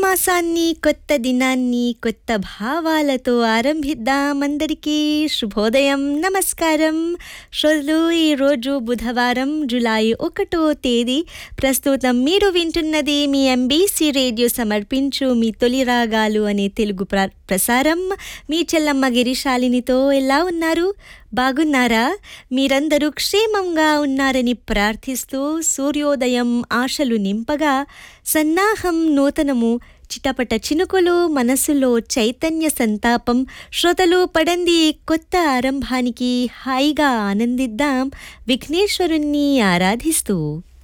మాసాన్ని కొత్త దినాన్ని కొత్త భావాలతో ఆరంభిద్దాం అందరికీ శుభోదయం నమస్కారం శ్రోతలు ఈరోజు బుధవారం జులై ఒకటో తేదీ ప్రస్తుతం మీరు వింటున్నది మీ ఎంబీసీ రేడియో సమర్పించు మీ తొలి రాగాలు అనే తెలుగు ప్ర ప్రసారం మీ చెల్లమ్మ గిరిశాలినితో ఎలా ఉన్నారు బాగున్నారా మీరందరూ క్షేమంగా ఉన్నారని ప్రార్థిస్తూ సూర్యోదయం ఆశలు నింపగా సన్నాహం నూతనము చిటపట చినుకులు మనసులో చైతన్య సంతాపం శ్రోతలు పడంది కొత్త ఆరంభానికి హాయిగా ఆనందిద్దాం విఘ్నేశ్వరుణ్ణి ఆరాధిస్తూ